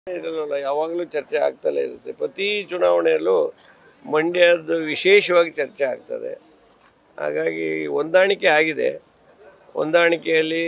ಇರಲ್ಲ ಯಾವಾಗಲೂ ಚರ್ಚೆ ಆಗ್ತಲೇ ಇರುತ್ತೆ ಪ್ರತಿ ಚುನಾವಣೆಯಲ್ಲೂ ಮಂಡ್ಯದ ವಿಶೇಷವಾಗಿ ಚರ್ಚೆ ಆಗ್ತದೆ ಹಾಗಾಗಿ ಹೊಂದಾಣಿಕೆ ಆಗಿದೆ ಹೊಂದಾಣಿಕೆಯಲ್ಲಿ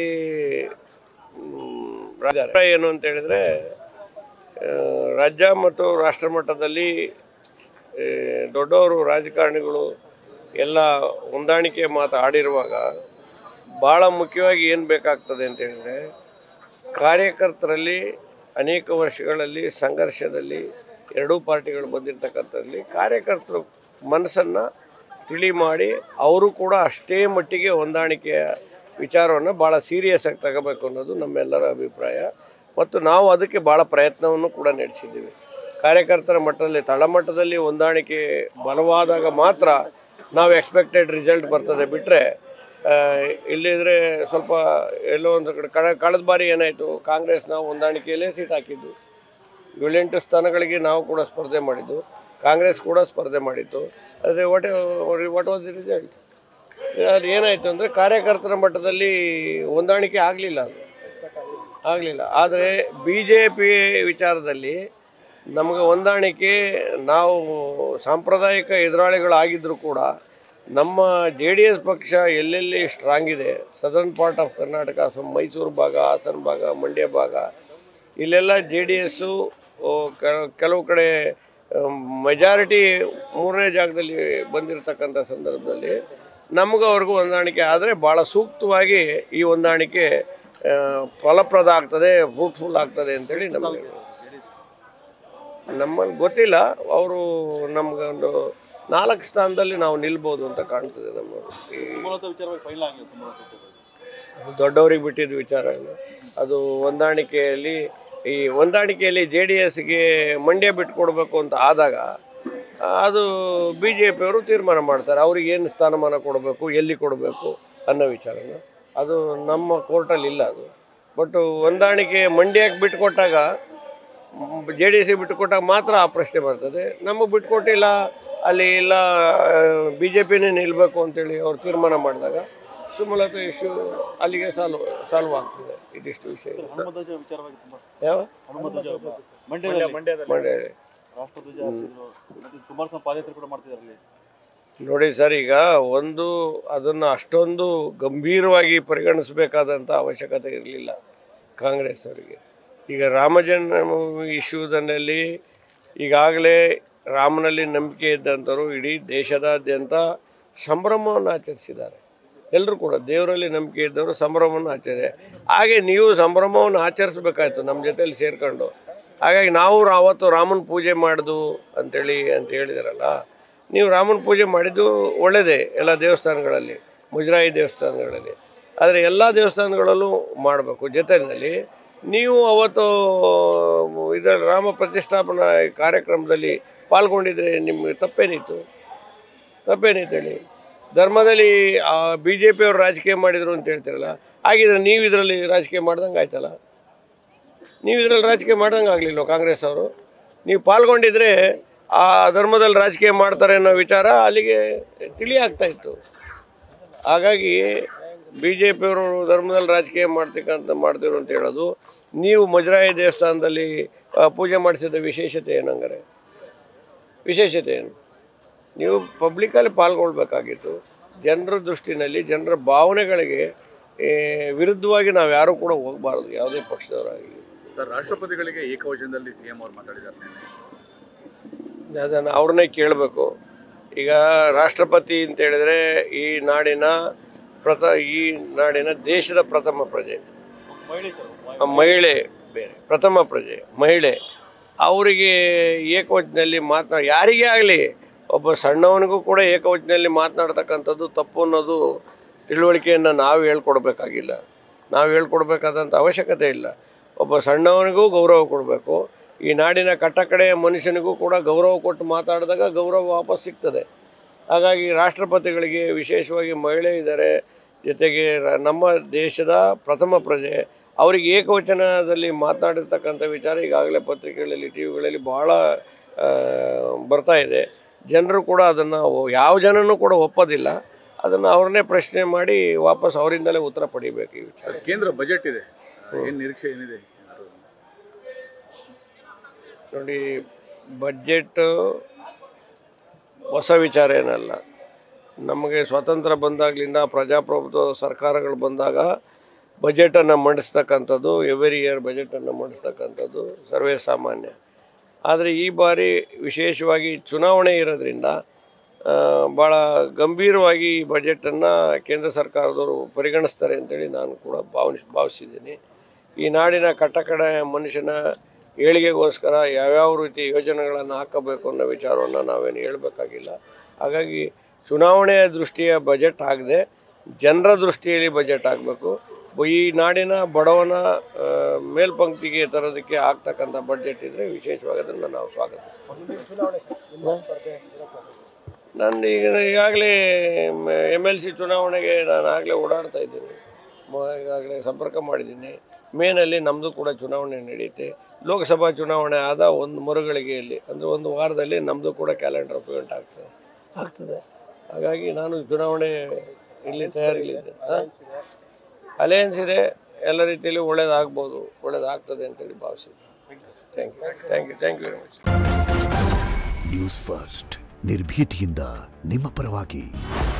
ಮ್, ರಾಜ ಏನು ಅಂತ ಹೇಳಿದ್ರೆ ಆ, ರಾಜ್ಯ ಮತ್ತು ರಾಷ್ಟ್ರ ಮಟ್ಟದಲ್ಲಿ ಆ, ದೊಡ್ಡವರು ರಾಜಕಾರಣಿಗಳು ಎಲ್ಲ ಹೊಂದಾಣಿಕೆ ಮಾತು ಆಡಿರುವಾಗ ಭಾಳ ಮುಖ್ಯವಾಗಿ ಏನು ಬೇಕಾಗ್ತದೆ ಅಂತ ಹೇಳಿದ್ರೆ ಕಾರ್ಯಕರ್ತರಲ್ಲಿ ಅನೇಕ ವರ್ಷಗಳಲ್ಲಿ ಸಂಘರ್ಷದಲ್ಲಿ ಎರಡೂ ಪಾರ್ಟಿಗಳು ಬಂದಿರತಕ್ಕಂಥದ್ರಲ್ಲಿ ಕಾರ್ಯಕರ್ತರು ಮನಸ್ಸನ್ನು ತಿಳಿ ಮಾಡಿ ಅವರು ಕೂಡ ಅಷ್ಟೇ ಮಟ್ಟಿಗೆ ಹೊಂದಾಣಿಕೆಯ ವಿಚಾರವನ್ನು ಭಾಳ ಸೀರಿಯಸ್ ಆಗಿ ತಗೋಬೇಕು ಅನ್ನೋದು ನಮ್ಮೆಲ್ಲರ ಅಭಿಪ್ರಾಯ ಮತ್ತು ನಾವು ಅದಕ್ಕೆ ಭಾಳ ಪ್ರಯತ್ನವನ್ನು ಕೂಡ ನಡೆಸಿದ್ದೀವಿ ಕಾರ್ಯಕರ್ತರ ಮಟ್ಟದಲ್ಲಿ ತಳಮಟ್ಟದಲ್ಲಿ ಹೊಂದಾಣಿಕೆ ಬಲವಾದಾಗ ಮಾತ್ರ ನಾವು ಎಕ್ಸ್ಪೆಕ್ಟೆಡ್ ರಿಸಲ್ಟ್ ಬರ್ತದೆ ಬಿಟ್ಟರೆ ಇಲ್ಲಿದ್ರೆ ಸ್ವಲ್ಪ ಎಲ್ಲೋ ಒಂದು ಕಡೆ ಕಳೆ ಕಳೆದ ಬಾರಿ ಏನಾಯಿತು ಕಾಂಗ್ರೆಸ್ ನಾವು ಹೊಂದಾಣಿಕೆಯಲ್ಲೇ ಸೀಟ್ ಹಾಕಿದ್ದು ಏಳೆಂಟು ಸ್ಥಾನಗಳಿಗೆ ನಾವು ಕೂಡ ಸ್ಪರ್ಧೆ ಮಾಡಿದ್ದು ಕಾಂಗ್ರೆಸ್ ಕೂಡ ಸ್ಪರ್ಧೆ ಮಾಡಿತ್ತು ಆದರೆ what what was the result ಅದು ಏನಾಯಿತು ಅಂದರೆ ಕಾರ್ಯಕರ್ತರ ಮಟ್ಟದಲ್ಲಿ ಹೊಂದಾಣಿಕೆ ಆಗಲಿಲ್ಲ ಅದು ಆಗಲಿಲ್ಲ ಆದರೆ ಬಿ ಜೆ ಪಿ ವಿಚಾರದಲ್ಲಿ ನಮಗೆ ಹೊಂದಾಣಿಕೆ ನಾವು ಸಾಂಪ್ರದಾಯಿಕ ಎದುರಾಳಿಗಳಾಗಿದ್ದರೂ ಕೂಡ ನಮ್ಮ ಜೆ ಡಿ ಎಸ್ ಪಕ್ಷ ಎಲ್ಲೆಲ್ಲಿ ಸ್ಟ್ರಾಂಗ್ ಇದೆ southern part of Karnataka so Mysuru ಭಾಗ ಹಾಸನ ಭಾಗ ಮಂಡ್ಯ ಭಾಗ ಇಲ್ಲೆಲ್ಲ ಜೆ ಡಿ ಎಸ್ಸು ಕೆಲವು ಕಡೆ ಮೆಜಾರಿಟಿ ಮೂರನೇ ಜಾಗದಲ್ಲಿ ಬಂದಿರತಕ್ಕಂಥ ಸಂದರ್ಭದಲ್ಲಿ ನಮಗೂ ಅವ್ರಿಗೂ ಹೊಂದಾಣಿಕೆ ಆದರೆ ಭಾಳ ಸೂಕ್ತವಾಗಿ ಈ ಹೊಂದಾಣಿಕೆ ಆ, ಫಲಪ್ರದ ಆಗ್ತದೆ ಫ್ರೂಟ್ಫುಲ್ ಆಗ್ತದೆ ಅಂತೇಳಿ ನಮಗೆ ನಮ್ಮಲ್ಲಿ ಗೊತ್ತಿಲ್ಲ ಅವರು ನಮ್ಗೆ ಒಂದು ನಾಲ್ಕು ಸ್ಥಾನದಲ್ಲಿ ನಾವು ನಿಲ್ಬೋದು ಅಂತ ಕಾಣ್ತದೆ ನಮ್ಮ ಈ ಸುಮಲತಾ ವಿಚಾರವಾಗಿ ಫೈನಲ್ ಆಗಲಿ ಸುಮಲತಾ ವಿಚಾರವಾಗಿ ಅದು ದೊಡ್ಡವರಿಗೆ ಬಿಟ್ಟಿದ್ದ ವಿಚಾರ ಅದು ಹೊಂದಾಣಿಕೆಯಲ್ಲಿ ಈ ಹೊಂದಾಣಿಕೆಯಲ್ಲಿ ಜೆ ಡಿ ಎಸ್ಗೆ ಮಂಡ್ಯ ಬಿಟ್ಕೊಡ್ಬೇಕು ಅಂತ ಆದಾಗ ಆ, ಅದು ಬಿ ಜೆ ಪಿಯವರು ತೀರ್ಮಾನ ಮಾಡ್ತಾರೆ ಅವ್ರಿಗೆ ಏನು ಸ್ಥಾನಮಾನ ಕೊಡಬೇಕು ಎಲ್ಲಿ ಕೊಡಬೇಕು ಅನ್ನೋ ವಿಚಾರನ ಅದು ನಮ್ಮ ಕೋರ್ಟಲ್ಲಿ ಇಲ್ಲ ಅದು ಬಟ್ ಹೊಂದಾಣಿಕೆ ಮಂಡ್ಯಕ್ಕೆ ಬಿಟ್ಕೊಟ್ಟಾಗ ಜೆ ಡಿ ಎಸ್ಗೆ ಬಿಟ್ಟುಕೊಟ್ಟಾಗ ಮಾತ್ರ ಆ ಪ್ರಶ್ನೆ ಬರ್ತದೆ ನಮಗೆ ಬಿಟ್ಕೊಟ್ಟಿಲ್ಲ ಅಲ್ಲಿ ಇಲ್ಲ ಬಿ ಜೆ ಪಿನೇ ನಿಲ್ಲಬೇಕು ಅಂತೇಳಿ ಅವ್ರು ತೀರ್ಮಾನ ಮಾಡಿದಾಗ ಸುಮಲತಾ ಇಶ್ಯೂ ಅಲ್ಲಿಗೆ ಸಾಲ್ವ್ ಸಾಲ್ವ್ ಆಗ್ತದೆ ಇದಿಷ್ಟು ವಿಷಯ ಹನುಮಧ್ವಜ ವಿಚಾರವಾಗಿ ತುಂಬಾ ಯಾವ ಹನುಮಧ್ವಜ ಮಂಡ್ಯದಲ್ಲಿ ಮಂಡ್ಯದಲ್ಲಿ ಮಂಡ್ಯ ರಾಷ್ಟ್ರಧ್ವಜ ಹಾರಿಸಿದ್ರು ಮತ್ತೆ ಕುಮಾರಸ್ವಾಮಿ ಪಾದಯಾತ್ರೆ ಕೂಡ ಮಾಡ್ತಿದ್ದಾರೆ ಅಲ್ಲಿ ನೋಡಿ ಸರ್ ಈಗ ಒಂದು ಅದನ್ನು ಅಷ್ಟೊಂದು ಗಂಭೀರವಾಗಿ ಪರಿಗಣಿಸಬೇಕಾದಂಥ ಅವಶ್ಯಕತೆ ಇರಲಿಲ್ಲ ಕಾಂಗ್ರೆಸ್ ಅವರಿಗೆ ಈಗ ರಾಮಜನ್ಮ ಇಶ್ಯೂದಲ್ಲಿ ಈಗಾಗಲೇ ರಾಮನಲ್ಲಿ ನಂಬಿಕೆ ಇದ್ದಂಥವ್ರು ಇಡೀ ದೇಶದಾದ್ಯಂತ ಸಂಭ್ರಮವನ್ನು ಆಚರಿಸಿದ್ದಾರೆ ಎಲ್ಲರೂ ಕೂಡ ದೇವರಲ್ಲಿ ನಂಬಿಕೆ ಇದ್ದವರು ಸಂಭ್ರಮವನ್ನು ಆಚರಿಸಿದೆ ಹಾಗೆ ನೀವು ಸಂಭ್ರಮವನ್ನು ಆಚರಿಸ್ಬೇಕಾಯ್ತು ನಮ್ಮ ಜೊತೆಲಿ ಸೇರ್ಕೊಂಡು ಹಾಗಾಗಿ ನಾವು ರಾ- ಅವತ್ತು ರಾಮನ ಪೂಜೆ ಮಾಡಿದು ಅಂತೇಳಿ ಅಂತ ಹೇಳಿದಾರಲ್ಲ ನೀವು ರಾಮನ ಪೂಜೆ ಮಾಡಿದ್ದು ಒಳ್ಳೆಯದೇ ಎಲ್ಲ ದೇವಸ್ಥಾನಗಳಲ್ಲಿ ಮುಜರಾಯಿ ದೇವಸ್ಥಾನಗಳಲ್ಲಿ ಆದರೆ ಎಲ್ಲ ದೇವಸ್ಥಾನಗಳಲ್ಲೂ ಮಾಡಬೇಕು ಜೊತೆಯಲ್ಲಿ ನೀವು ಅವತ್ತು ಇದರಲ್ಲಿ ರಾಮ ಪ್ರತಿಷ್ಠಾಪನಾ ಕಾರ್ಯಕ್ರಮದಲ್ಲಿ ಪಾಲ್ಗೊಂಡಿದ್ರೆ ನಿಮಗೆ ತಪ್ಪೇನಿತ್ತು ತಪ್ಪೇನಿತ್ತು ಹೇಳಿ ಧರ್ಮದಲ್ಲಿ ಬಿ ಜೆ ಪಿಯವರು ರಾಜಕೀಯ ಮಾಡಿದರು ಅಂತ ಹೇಳ್ತಿರಲ್ಲ ಹಾಗಿದ್ರೆ ನೀವು ಇದರಲ್ಲಿ ರಾಜಕೀಯ ಮಾಡ್ದಂಗೆ ಆಯ್ತಲ್ಲ ನೀವು ಇದರಲ್ಲಿ ರಾಜಕೀಯ ಮಾಡ್ದಂಗೆ ಆಗಲಿಲ್ಲ ಕಾಂಗ್ರೆಸ್ ಅವರು ನೀವು ಪಾಲ್ಗೊಂಡಿದ್ರೆ ಆ ಧರ್ಮದಲ್ಲಿ ರಾಜಕೀಯ ಮಾಡ್ತಾರೆ ಅನ್ನೋ ವಿಚಾರ ಅಲ್ಲಿಗೆ ತಿಳಿ ಆಗ್ತಾ ಇತ್ತು ಹಾಗಾಗಿ ಬಿ ಜೆ ಪಿಯವರು ಧರ್ಮದಲ್ಲಿ ರಾಜಕೀಯ ಮಾಡ್ತಕ್ಕಂಥ ಮಾಡ್ತಿರು ಅಂತ ಹೇಳೋದು ನೀವು ಮುಜರಾಯಿ ದೇವಸ್ಥಾನದಲ್ಲಿ ಆ, ಪೂಜೆ ಮಾಡಿಸಿದ ವಿಶೇಷತೆ ಏನಂಗಾರೆ ವಿಶೇಷತೆ ಏನು ನೀವು ಪಬ್ಲಿಕಲ್ಲಿ ಪಾಲ್ಗೊಳ್ಬೇಕಾಗಿತ್ತು ಜನರ ದೃಷ್ಟಿನಲ್ಲಿ ಜನರ ಭಾವನೆಗಳಿಗೆ ಏ, ವಿರುದ್ಧವಾಗಿ ನಾವು ಯಾರೂ ಕೂಡ ಹೋಗಬಾರ್ದು ಯಾವುದೇ ಪಕ್ಷದವರಾಗಲಿ ಸರ್ ರಾಷ್ಟ್ರಪತಿಗಳಿಗೆ ಏಕವಚನದಲ್ಲಿ ಸಿಎಂ ಅವರು ಮಾತಾಡಿದ್ದಾರೆ ನಿನ್ನೆ ಅದನ್ನು ಅವ್ರನ್ನೇ ಕೇಳಬೇಕು ಈಗ ರಾಷ್ಟ್ರಪತಿ ಅಂತ ಹೇಳಿದ್ರೆ ಈ ನಾಡಿನ ಪ್ರಥ ಈ ನಾಡಿನ ದೇಶದ ಪ್ರಥಮ ಪ್ರಜೆ ಮಹಿಳೆ ಸರ್ ಆ ಮಹಿಳೆ ಬೇರೆ ಪ್ರಥಮ ಪ್ರಜೆ ಮಹಿಳೆ ಅವರಿಗೆ ಏಕವಚನದಲ್ಲಿ ಮಾತನಾಡಿ ಯಾರಿಗೇ ಆಗಲಿ ಒಬ್ಬ ಸಣ್ಣವನಿಗೂ ಕೂಡ ಏಕವಚನದಲ್ಲಿ ಮಾತನಾಡ್ತಕ್ಕಂಥದ್ದು ತಪ್ಪು ಅನ್ನೋದು ತಿಳುವಳಿಕೆಯನ್ನು ನಾವು ಹೇಳ್ಕೊಡ್ಬೇಕಾಗಿಲ್ಲ ನಾವು ಹೇಳ್ಕೊಡ್ಬೇಕಾದಂಥ ಅವಶ್ಯಕತೆ ಇಲ್ಲ ಒಬ್ಬ ಸಣ್ಣವನಿಗೂ ಗೌರವ ಕೊಡಬೇಕು ಈ ನಾಡಿನ ಕಟ್ಟಕಡೆಯ ಮನುಷ್ಯನಿಗೂ ಕೂಡ ಗೌರವ ಕೊಟ್ಟು ಮಾತಾಡಿದಾಗ ಗೌರವ ವಾಪಸ್ ಸಿಗ್ತದೆ ಹಾಗಾಗಿ ರಾಷ್ಟ್ರಪತಿಗಳಿಗೆ ವಿಶೇಷವಾಗಿ ಮಹಿಳೆ ಇದ್ದಾರೆ ಜೊತೆಗೆ ರ- ನಮ್ಮ ದೇಶದ ಪ್ರಥಮ ಪ್ರಜೆ ಅವರಿಗೆ ಏಕವಚನದಲ್ಲಿ ಮಾತನಾಡಿರ್ತಕ್ಕಂಥ ವಿಚಾರ ಈಗಾಗಲೇ ಪತ್ರಿಕೆಗಳಲ್ಲಿ ಟಿ ವಿಗಳಲ್ಲಿ ಭಾಳ ಆ, ಬರ್ತಾ ಇದೆ ಜನರು ಕೂಡ ಅದನ್ನು ಯಾವ ಜನನೂ ಕೂಡ ಒಪ್ಪೋದಿಲ್ಲ ಅದನ್ನು ಅವ್ರನ್ನೇ ಪ್ರಶ್ನೆ ಮಾಡಿ ವಾಪಸ್ ಅವರಿಂದಲೇ ಉತ್ತರ ಪಡಿಬೇಕು ಈ ವಿಚಾರ ಸರ್ ಕೇಂದ್ರ ಬಜೆಟ್ ಇದೆ ಏನು ನಿರೀಕ್ಷೆ ಏನಿದೆ ನೋಡಿ ಬಡ್ಜೆಟ್ ಹೊಸ ವಿಚಾರ ಏನಲ್ಲ ನಮಗೆ ಸ್ವಾತಂತ್ರ್ಯ ಬಂದಾಗಲಿಂದ ಪ್ರಜಾಪ್ರಭುತ್ವ ಸರ್ಕಾರಗಳು ಬಂದಾಗ ಬಜೆಟನ್ನು ಮಂಡಿಸ್ತಕ್ಕಂಥದ್ದು ಎವ್ರಿ ಇಯರ್ ಬಜೆಟನ್ನು ಮಂಡಿಸ್ತಕ್ಕಂಥದ್ದು ಸರ್ವೇ ಸಾಮಾನ್ಯ ಆದರೆ ಈ ಬಾರಿ ವಿಶೇಷವಾಗಿ ಚುನಾವಣೆ ಇರೋದ್ರಿಂದ ಆ, ಭಾಳ ಗಂಭೀರವಾಗಿ ಈ ಬಜೆಟನ್ನು ಕೇಂದ್ರ ಸರ್ಕಾರದವರು ಪರಿಗಣಿಸ್ತಾರೆ ಅಂತೇಳಿ ನಾನು ಕೂಡ ಭಾವಿಸ್ ಭಾವಿಸಿದ್ದೀನಿ ಈ ನಾಡಿನ ಕಟ್ಟಕಡ ಮನುಷ್ಯನ ಏಳಿಗೆಗೋಸ್ಕರ ಯಾವ್ಯಾವ ರೀತಿ ಯೋಜನೆಗಳನ್ನು ಹಾಕಬೇಕು ಅನ್ನೋ ವಿಚಾರವನ್ನು ನಾವೇನು ಹೇಳಬೇಕಾಗಿಲ್ಲ ಹಾಗಾಗಿ ಚುನಾವಣೆಯ ದೃಷ್ಟಿಯ ಬಜೆಟ್ ಆಗದೆ ಜನರ ದೃಷ್ಟಿಯಲ್ಲಿ ಬಜೆಟ್ ಆಗಬೇಕು ಈ ನಾಡಿನ ಬಡವನ ಆ, ಮೇಲ್ಪಂಕ್ತಿಗೆ ತರೋದಕ್ಕೆ ಆಗ್ತಕ್ಕಂಥ ಬಡ್ಜೆಟ್ ಇದ್ದರೆ ವಿಶೇಷವಾಗಿ ಅದನ್ನು ನಾವು ಸ್ವಾಗತಿಸ್ತೀವಿ ನಾನು ಈಗ ಈಗಾಗಲೇ ಎಮ್ ಎಲ್ ಸಿ ಚುನಾವಣೆಗೆ ನಾನು ಆಗಲೇ ಓಡಾಡ್ತಾ ಇದ್ದೀನಿ ಮ- ಈಗಾಗಲೇ ಸಂಪರ್ಕ ಮಾಡಿದ್ದೀನಿ ಮೇನಲ್ಲಿ ನಮ್ಮದು ಕೂಡ ಚುನಾವಣೆ ನಡೆಯುತ್ತೆ ಲೋಕಸಭಾ ಚುನಾವಣೆ ಆದ ಒಂದು ಮರುಗಳಿಗೆಯಲ್ಲಿ ಅಂದರೆ ಒಂದು ವಾರದಲ್ಲಿ ನಮ್ಮದು ಕೂಡ ಕ್ಯಾಲೆಂಡರ್ ಅಪಾಯಿಂಟ್ ಆಗ್ತದೆ ಆಗ್ತದೆ ಹಾಗಾಗಿ ನಾನು ಚುನಾವಣೆ ಇಲ್ಲಿ ತಯಾರಿಲಿದ್ದೆ ಅಲಯನ್ಸ್ ಇದೆ ಎಲ್ಲ ರೀತಿಯಲ್ಲಿ ಒಳ್ಳೇದಾಗ್ಬೋದು ಒಳ್ಳೇದಾಗ್ತದೆ ಅಂತೇಳಿ ಭಾವಿಸಿದ್ದೆ thank you thank you thank you very much News First ನಿರ್ಭೀತಿಯಿಂದ ನಿಮ್ಮ ಪರವಾಗಿ